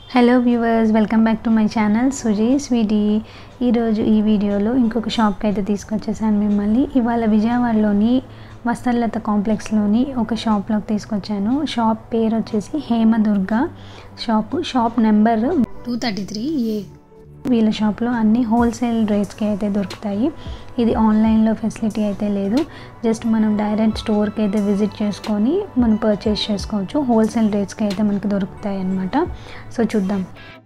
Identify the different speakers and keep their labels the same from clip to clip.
Speaker 1: Hello viewers welcome back to my channel Suji Sweety ఈరోజు ఈ వీడియోలో ఇంకొక షాప్కి అయితే తీసుకొచ్చేసాను మిమ్మల్ని ఇవాళ విజయవాడలోని వస్త్రలత కాంప్లెక్స్లోని ఒక షాప్లోకి తీసుకొచ్చాను షాప్ పేరు వచ్చేసి Hemadurga shop shop number two thirty three A వీళ్ళ షాప్లో అన్ని హోల్సేల్ రేట్స్కి అయితే దొరుకుతాయి ఇది ఆన్లైన్లో ఫెసిలిటీ అయితే లేదు జస్ట్ మనం డైరెక్ట్ స్టోర్కి అయితే విజిట్ చేసుకొని మనం పర్చేస్ చేసుకోవచ్చు హోల్సేల్ రేట్స్కి అయితే మనకి దొరుకుతాయి అన్నమాట సో చూద్దాం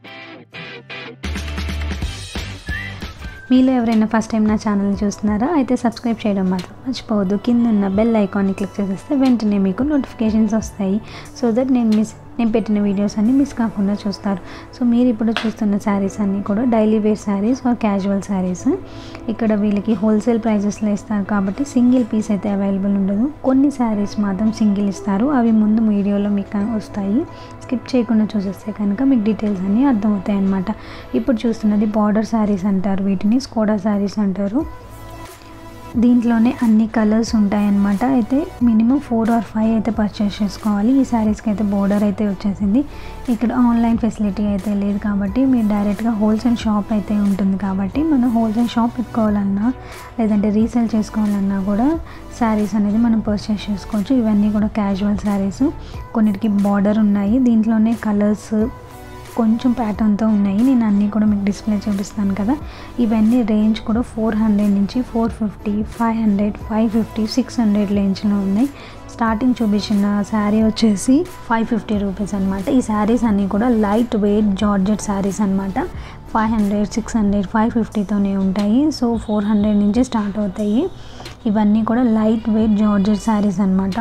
Speaker 1: మీలో ఎవరైనా ఫస్ట్ టైం నా ఛానల్ చూస్తున్నారా అయితే సబ్స్క్రైబ్ చేయడం మాత్రం మర్చిపోవద్దు కింద ఉన్న బెల్ ఐకాన్ని క్లిక్ చేసేస్తే వెంటనే మీకు నోటిఫికేషన్స్ వస్తాయి సో దట్ నేను మిస్ నేను పెట్టిన వీడియోస్ అన్నీ మిస్ కాకుండా చూస్తారు సో మీరు ఇప్పుడు చూస్తున్న శారీస్ అన్నీ కూడా daily wear saris or casual saris ఇక్కడ వీళ్ళకి హోల్సేల్ ప్రైజెస్లో ఇస్తారు కాబట్టి సింగిల్ పీస్ అయితే అవైలబుల్ ఉండదు కొన్ని శారీస్ మాత్రం సింగిల్ ఇస్తారు అవి ముందు వీడియోలో మీకు వస్తాయి స్కిప్ చేయకుండా చూసేస్తే కనుక మీకు డీటెయిల్స్ అన్నీ అర్థమవుతాయి అన్నమాట ఇప్పుడు చూస్తున్నది బార్డర్ శారీస్ అంటారు వీటిని స్కోడా శారీస్ అంటారు దీంట్లోనే అన్ని కలర్స్ ఉంటాయన్నమాట అయితే మినిమం ఫోర్ ఆర్ ఫైవ్ అయితే పర్చేస్ చేసుకోవాలి ఈ శారీస్కి అయితే బోర్డర్ అయితే వచ్చేసింది ఇక్కడ ఆన్లైన్ ఫెసిలిటీ అయితే లేదు కాబట్టి మీరు డైరెక్ట్గా హోల్సేల్ షాప్ అయితే ఉంటుంది కాబట్టి మనం హోల్సేల్ షాప్ పెట్టుకోవాలన్నా లేదంటే రీసేల్ చేసుకోవాలన్నా కూడా శారీస్ అనేది మనం పర్చేస్ చేసుకోవచ్చు ఇవన్నీ కూడా క్యాజువల్ శారీస్ కొన్నిటికి బార్డర్ ఉన్నాయి దీంట్లోనే కలర్స్ కొంచెం ప్యాటర్న్తో ఉన్నాయి నేను అన్నీ కూడా మీకు డిస్ప్లే చూపిస్తాను కదా ఇవన్నీ రేంజ్ కూడా ఫోర్ హండ్రెడ్ నుంచి four fifty five hundred five fifty six hundred రేంజ్లో ఉన్నాయి స్టార్టింగ్ చూపించిన శారీ వచ్చేసి ఫైవ్ ఫిఫ్టీ రూపీస్ అనమాట ఈ శారీస్ అన్నీ కూడా లైట్ వెయిట్ జార్జెట్ శారీస్ అనమాట five hundred six hundred five ఫిఫ్టీతోనే ఉంటాయి సో ఫోర్ హండ్రెడ్ నుంచి స్టార్ట్ అవుతాయి ఇవన్నీ కూడా లైట్ వెయిట్ జార్జెట్ శారీస్ అనమాట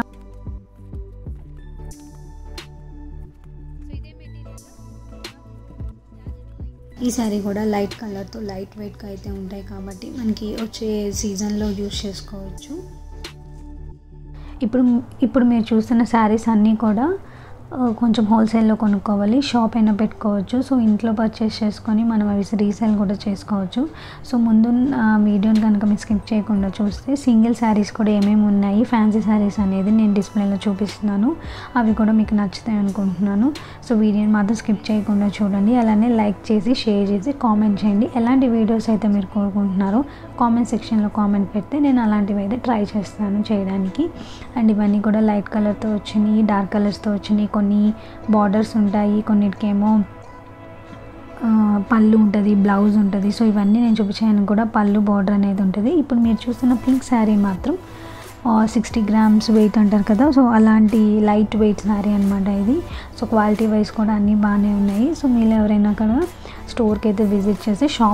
Speaker 1: ఈ శారీ కూడా లైట్ కలర్తో లైట్ వెయిట్గా అయితే ఉంటాయి కాబట్టి మనకి వచ్చే సీజన్లో యూస్ చేసుకోవచ్చు ఇప్పుడు ఇప్పుడు మీరు చూస్తున్న శారీస్ అన్నీ కూడా కొంచెం హోల్సేల్లో కొనుక్కోవాలి షాప్ అయినా పెట్టుకోవచ్చు సో ఇంట్లో పర్చేస్ చేసుకొని మనం అవి రీసేల్ కూడా చేసుకోవచ్చు సో ముందు వీడియోని కనుక మీరు స్కిప్ చేయకుండా చూస్తే సింగిల్ శారీస్ కూడా ఏమేమి ఉన్నాయి ఫ్యాన్సీ శారీస్ అనేది నేను డిస్ప్లేలో చూపిస్తున్నాను అవి కూడా మీకు నచ్చుతాయి అనుకుంటున్నాను సో వీడియోని మాత్రం స్కిప్ చేయకుండా చూడండి అలానే లైక్ చేసి షేర్ చేసి కామెంట్ చేయండి ఎలాంటి వీడియోస్ అయితే మీరు కోరుకుంటున్నారో కామెంట్ సెక్షన్లో కామెంట్ పెడితే నేను అలాంటివి అయితే ట్రై చేస్తాను చేయడానికి అండ్ ఇవన్నీ కూడా లైట్ కలర్తో వచ్చినాయి డార్క్ కలర్స్తో వచ్చినాయి కొన్ని బార్డర్స్ ఉంటాయి కొన్నిటికేమో పళ్ళు ఉంటుంది బ్లౌజ్ ఉంటుంది సో ఇవన్నీ నేను చూపించాను కూడా పళ్ళు బార్డర్ అనేది ఉంటుంది ఇప్పుడు మీరు చూస్తున్న పింక్ శారీ మాత్రం సిక్స్టీ గ్రామ్స్ వెయిట్ అంటారు కదా సో అలాంటి లైట్ వెయిట్ శారీ అనమాట ఇది సో క్వాలిటీ వైజ్ కూడా అన్నీ బాగానే ఉన్నాయి సో మీరు ఎవరైనా కూడా స్టోర్కి అయితే విజిట్ చేసి షాప్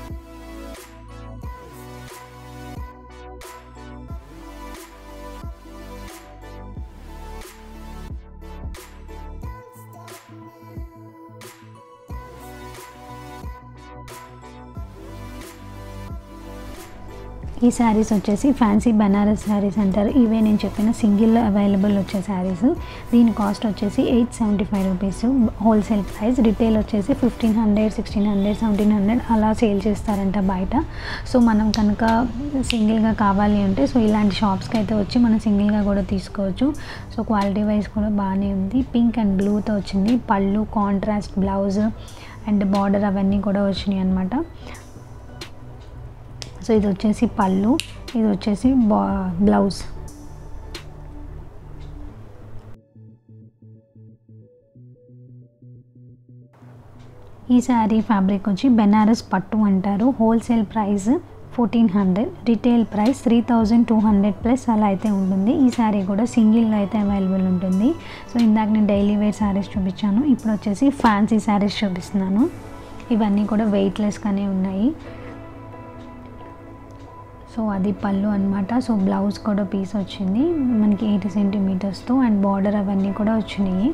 Speaker 1: ఈ శారీస్ వచ్చేసి ఫ్యాన్సీ బనారస్ శారీస్ అంటారు ఇవే నేను చెప్పిన సింగిల్ అవైలబుల్ వచ్చే శారీస్ దీని కాస్ట్ వచ్చేసి eight seventy five rupees wholesale price retail వచ్చేసి fifteen hundred sixteen hundred seventeen hundred అలా సేల్ చేస్తారంట బయట సో మనం కనుక సింగిల్గా కావాలి అంటే సో ఇలాంటి షాప్స్కి అయితే వచ్చి మనం సింగిల్గా కూడా తీసుకోవచ్చు సో క్వాలిటీ వైజ్ కూడా బాగానే ఉంది పింక్ అండ్ బ్లూతో వచ్చింది పళ్ళు కాంట్రాస్ట్ బ్లౌజ్ అండ్ బార్డర్ అవన్నీ కూడా వచ్చినాయి అనమాట సో ఇది వచ్చేసి పళ్ళు ఇది వచ్చేసి బా బ్లౌజ్ ఈ శారీ ఫ్యాబ్రిక్ వచ్చి బెనారస్ పట్టు అంటారు wholesale price fourteen hundred retail price three thousand two hundred plus అలా అయితే ఉంటుంది ఈ శారీ కూడా సింగిల్లో అయితే అవైలబుల్ ఉంటుంది సో ఇందాక నేను డైలీ వేర్ శారీస్ చూపించాను ఇప్పుడు వచ్చేసి ఫ్యాన్సీ శారీస్ చూపిస్తున్నాను ఇవన్నీ కూడా వెయిట్లెస్గానే ఉన్నాయి సో అది పళ్ళు అనమాట సో బ్లౌజ్ కూడా పీస్ వచ్చింది మనకి ఎయిటీ సెంటీమీటర్స్తో అండ్ బార్డర్ అవన్నీ కూడా వచ్చినాయి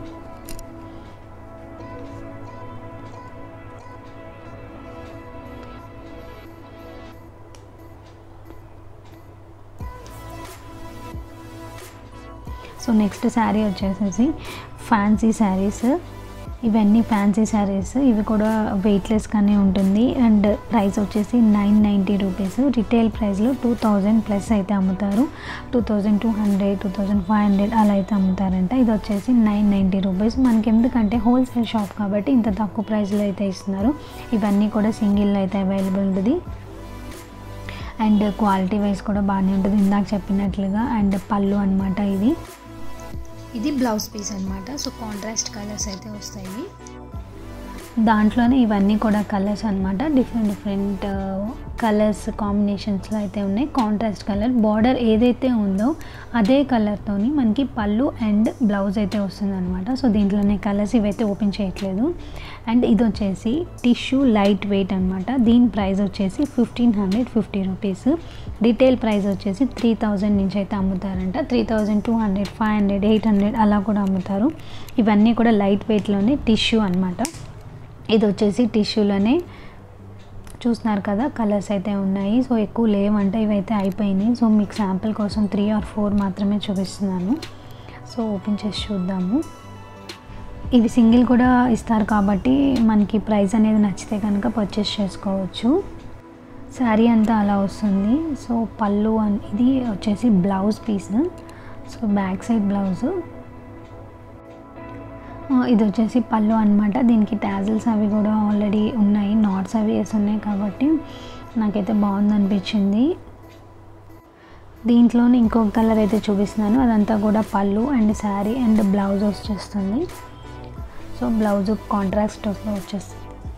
Speaker 1: సో నెక్స్ట్ శారీ వచ్చేసేసి ఫ్యాన్సీ శారీస్ ఇవన్నీ ఫ్యాన్సీ శారీస్ ఇవి కూడా వెయిట్లెస్గానే ఉంటుంది అండ్ ప్రైస్ వచ్చేసి నైన్ నైంటీ రూపీస్ రిటైల్ ప్రైస్లో టూ థౌజండ్ ప్లస్ అయితే అమ్ముతారు two thousand two hundred two thousand five hundred అలా అయితే అమ్ముతారంట ఇది వచ్చేసి నైన్ నైంటీ రూపీస్ మనకి ఎందుకంటే హోల్సేల్ షాప్ కాబట్టి ఇంత తక్కువ ప్రైస్లో అయితే ఇస్తున్నారు ఇవన్నీ కూడా సింగిల్ అయితే అవైలబుల్ ఉంటుంది అండ్ క్వాలిటీ వైజ్ కూడా బాగానే ఉంటుంది ఇందాక చెప్పినట్లుగా అండ్ పళ్ళు అనమాట ఇది ఇది బ్లౌజ్ పీస్ అనమాట సో కాంట్రాస్ట్ కలర్స్ అయితే వస్తాయి దాంట్లోనే ఇవన్నీ కూడా కలర్స్ అనమాట డిఫరెంట్ డిఫరెంట్ కలర్స్ కాంబినేషన్స్లో అయితే ఉన్నాయి కాంట్రాస్ట్ కలర్ బార్డర్ ఏదైతే ఉందో అదే కలర్తోని మనకి పళ్ళు అండ్ బ్లౌజ్ అయితే వస్తుంది అనమాట సో దీంట్లోనే కలర్స్ ఇవైతే ఓపెన్ చేయట్లేదు అండ్ ఇది వచ్చేసి టిష్యూ లైట్ వెయిట్ అనమాట దీని ప్రైస్ వచ్చేసి fifteen hundred fifty rupees retail price వచ్చేసి త్రీ థౌజండ్ నుంచి అయితే అమ్ముతారంట three thousand two hundred five hundred eight hundred అలా కూడా అమ్ముతారు ఇవన్నీ కూడా లైట్ వెయిట్లోనే టిష్యూ అనమాట ఇది వచ్చేసి టిష్యూలోనే చూస్తున్నారు కదా కలర్స్ అయితే ఉన్నాయి సో ఎక్కువ లేవంటే ఇవైతే అయిపోయినాయి సో మీకు శాంపిల్ కోసం త్రీ ఆర్ ఫోర్ మాత్రమే చూపిస్తున్నాను సో ఓపెన్ చేసి చూద్దాము ఇవి సింగిల్ కూడా ఇస్తారు కాబట్టి మనకి ప్రైస్ అనేది నచ్చితే కనుక పర్చేస్ చేసుకోవచ్చు శారీ అంతా అలా వస్తుంది సో పళ్ళు అన్ ఇది వచ్చేసి blouse piece so back side blouse ఇది వచ్చేసి పళ్ళు అనమాట దీనికి ట్యాజిల్స్ అవి కూడా ఆల్రెడీ ఉన్నాయి నాట్స్ అవి వేసి ఉన్నాయి కాబట్టి నాకైతే బాగుంది అనిపించింది దీంట్లోనే ఇంకొక కలర్ అయితే చూపిస్తున్నాను అదంతా కూడా పళ్ళు అండ్ శారీ అండ్ బ్లౌజ్ వచ్చేస్తుంది సో బ్లౌజ్ కాంట్రాస్ట్ వచ్చేస్తుంది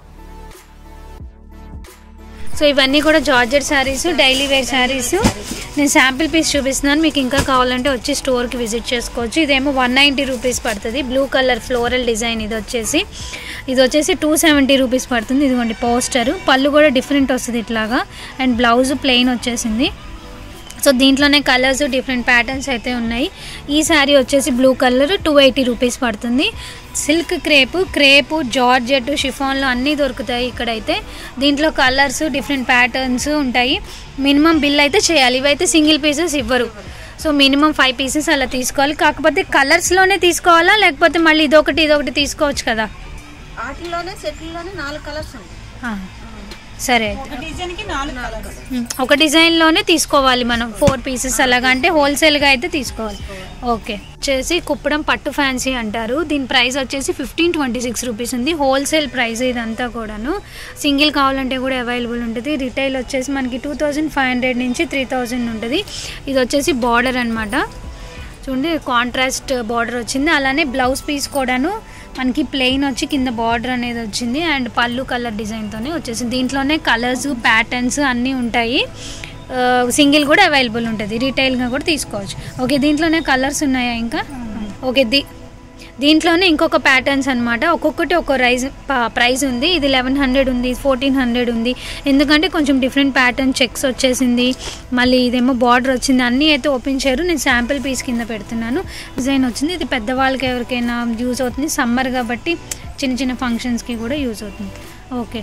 Speaker 1: సో ఇవన్నీ కూడా georgette saris daily wear saris నేను శాంపిల్ పీస్ చూపిస్తున్నాను మీకు ఇంకా కావాలంటే వచ్చి స్టోర్కి విజిట్ చేసుకోవచ్చు ఇదేమో వన్ నైంటీ రూపీస్ పడుతుంది బ్లూ కలర్ ఫ్లోరల్ డిజైన్ ఇది వచ్చేసి ఇది వచ్చేసి టూ సెవెంటీ రూపీస్ పడుతుంది ఇదిగోండి పోస్టర్ పళ్ళు కూడా డిఫరెంట్ వస్తుంది ఇట్లాగా అండ్ బ్లౌజ్ ప్లెయిన్ వచ్చేసింది సో దీంట్లోనే కలర్స్ డిఫరెంట్ ప్యాటర్న్స్ అయితే ఉన్నాయి ఈ శారీ వచ్చేసి blue colour two eighty rupees పడుతుంది సిల్క్ క్రేపు క్రేపు జార్జెట్ షిఫాన్లో అన్నీ దొరుకుతాయి ఇక్కడైతే దీంట్లో కలర్స్ డిఫరెంట్ ప్యాటర్న్స్ ఉంటాయి మినిమం బిల్ అయితే చేయాలి ఇవైతే సింగిల్ పీసెస్ ఇవ్వరు సో మినిమం ఫైవ్ పీసెస్ అలా తీసుకోవాలి కాకపోతే కలర్స్లోనే తీసుకోవాలా లేకపోతే మళ్ళీ ఇదొకటి ఇదొకటి తీసుకోవచ్చు కదా
Speaker 2: వాటిలోనే సెట్లలోనే నాలుగు కలర్స్ ఉంటాయి
Speaker 1: ఆ, సరే అయితే
Speaker 2: ఒక డిజైన్ కి నాలుగు కలర్స్
Speaker 1: ఉమ్, ఒక డిజైన్లోనే తీసుకోవాలి మనం ఫోర్ పీసెస్ అలాగా అంటే హోల్సేల్గా అయితే తీసుకోవాలి ఓకే వచ్చేసి కుప్పడం పట్టు ఫ్యాన్సీ అంటారు దీని ప్రైస్ వచ్చేసి ఫిఫ్టీన్ ట్వంటీ సిక్స్ రూపీస్ ఉంది హోల్సేల్ ప్రైస్ ఇదంతా కూడాను సింగిల్ కావాలంటే కూడా అవైలబుల్ ఉంటుంది రిటైల్ వచ్చేసి మనకి టూ థౌజండ్ ఫైవ్ హండ్రెడ్ నుంచి త్రీ థౌజండ్ ఉంటుంది ఇది వచ్చేసి బార్డర్ అనమాట చూడండి కాంట్రాస్ట్ బార్డర్ వచ్చింది అలానే బ్లౌజ్ పీస్ కూడాను మనకి ప్లెయిన్ వచ్చి కింద బార్డర్ అనేది వచ్చింది అండ్ పళ్ళు కలర్ డిజైన్తోనే వచ్చేసింది దీంట్లోనే కలర్స్ ప్యాటర్న్స్ అన్నీ ఉంటాయి సింగిల్ కూడా అవైలబుల్ ఉంటుంది రీటైల్గా కూడా తీసుకోవచ్చు ఓకే దీంట్లోనే కలర్స్ ఉన్నాయా ఇంకా ఓకే దీ దీంట్లోనే ఇంకొక ప్యాటర్న్స్ అనమాట ఒక్కొక్కటి ఒక్కో రైజ్ ప్రైస్ ఉంది ఇది లెవెన్ హండ్రెడ్ ఉంది ఫోర్టీన్ హండ్రెడ్ ఉంది ఎందుకంటే కొంచెం డిఫరెంట్ ప్యాటర్న్ చెక్స్ వచ్చేసింది మళ్ళీ ఇదేమో బార్డర్ వచ్చింది అన్నీ అయితే ఓపెన్ చేయరు నేను శాంపిల్ పీస్ కింద పెడుతున్నాను డిజైన్ వచ్చింది ఇది పెద్దవాళ్ళకి ఎవరికైనా యూజ్ అవుతుంది సమ్మర్ కాబట్టి చిన్న చిన్న ఫంక్షన్స్కి కూడా యూజ్ అవుతుంది ఓకే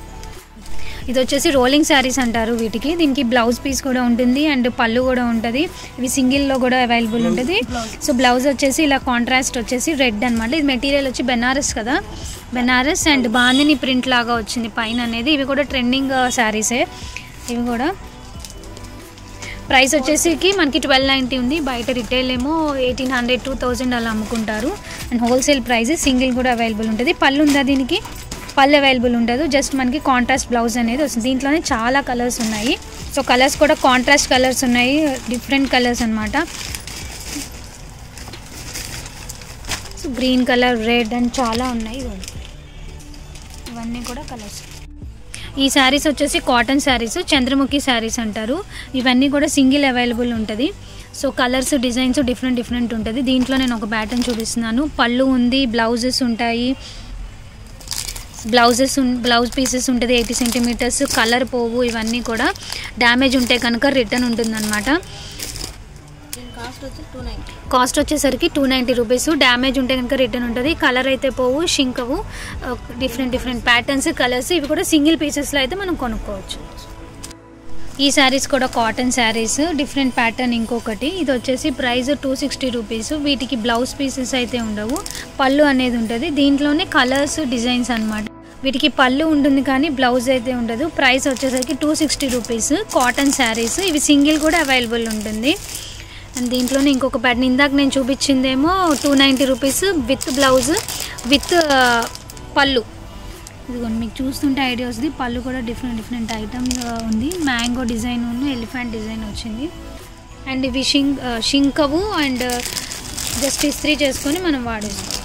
Speaker 1: ఇది వచ్చేసి రోలింగ్ శారీస్ అంటారు వీటికి దీనికి బ్లౌజ్ పీస్ కూడా ఉంటుంది అండ్ పళ్ళు కూడా ఉంటుంది ఇవి సింగిల్లో కూడా అవైలబుల్ ఉంటుంది సో బ్లౌజ్ వచ్చేసి ఇలా కాంట్రాస్ట్ వచ్చేసి రెడ్ అనమాట ఇది మెటీరియల్ వచ్చి బెనారస్ కదా బెనారస్ అండ్ బాందిని ప్రింట్ లాగా వచ్చింది పైన అనేది ఇవి కూడా ట్రెండింగ్ శారీసే ఇవి కూడా ప్రైస్ వచ్చేసి మనకి ట్వెల్వ్ నైంటీ ఉంది బయట రిటైల్ ఏమో ఎయిటీన్ హండ్రెడ్ టూ థౌజండ్ అలా అమ్ముకుంటారు అండ్ హోల్సేల్ ప్రైస్ సింగిల్ కూడా అవైలబుల్ ఉంటుంది పళ్ళు ఉందా దీనికి పళ్ళు అవైలబుల్ ఉండదు జస్ట్ మనకి కాంట్రాస్ట్ బ్లౌజ్ అనేది వస్తుంది దీంట్లోనే చాలా కలర్స్ ఉన్నాయి సో కలర్స్ కూడా కాంట్రాస్ట్ కలర్స్ ఉన్నాయి డిఫరెంట్ కలర్స్ అనమాట so green colour red and చాలా ఉన్నాయి ఇదిగోండి. ఇవన్నీ కూడా కలర్స్ ఈ శారీస్ వచ్చేసి కాటన్ శారీస్ చంద్రముఖి శారీస్ అంటారు ఇవన్నీ కూడా సింగిల్ అవైలబుల్ ఉంటుంది so colours designs different different ఉంటుంది దీంట్లో నేను ఒక ప్యాటర్న్ చూపిస్తున్నాను పళ్ళు ఉంది బ్లౌజెస్ ఉంటాయి బ్లౌజెస్ బ్లౌజ్ పీసెస్ ఉంటుంది ఎయిటీ సెంటీమీటర్స్ కలర్ పోవు ఇవన్నీ కూడా డ్యామేజ్ ఉంటే కనుక రిటర్న్ ఉంటుందన్నమాట
Speaker 2: దీని కాస్ట్ వచ్చి టూ నైన్టీ
Speaker 1: కాస్ట్ వచ్చేసరికి టూ నైంటీ రూపీస్ డ్యామేజ్ ఉంటే కనుక రిటర్న్ ఉంటుంది కలర్ అయితే పోవు షింకవు డిఫరెంట్ డిఫరెంట్ ప్యాటర్న్స్ కలర్స్ ఇవి కూడా సింగిల్ పీసెస్లో అయితే మనం కొనుక్కోవచ్చు ఈ శారీస్ కూడా కాటన్ శారీస్ డిఫరెంట్ ప్యాటర్న్ ఇంకొకటి ఇది వచ్చేసి ప్రైస్ టూ సిక్స్టీ రూపీస్ వీటికి బ్లౌజ్ పీసెస్ అయితే ఉండవు పళ్ళు అనేది ఉంటుంది దీంట్లోనే కలర్స్ డిజైన్స్ అన్నమాట వీటికి పళ్ళు ఉంటుంది కానీ బ్లౌజ్ అయితే ఉండదు ప్రైస్ వచ్చేసరికి two sixty rupees cotton saris ఇవి సింగిల్ కూడా అవైలబుల్ ఉంటుంది అండ్ దీంట్లోనే ఇంకొక ప్యాటర్న్ ఇందాక నేను చూపించిందేమో two ninety rupees with blouse with పళ్ళు ఇదిగోండి మీకు చూస్తుంటే ఐడియా వస్తుంది పళ్ళు కూడా డిఫరెంట్ డిఫరెంట్ ఐటమ్ ఉంది మ్యాంగో డిజైన్ ఉన్న ఎలిఫెంట్ డిజైన్ వచ్చింది అండ్ ఇవి షింక్ షింకవు అండ్ జస్ట్ ఇస్త్రీ చేసుకొని మనం వాడేస్తాం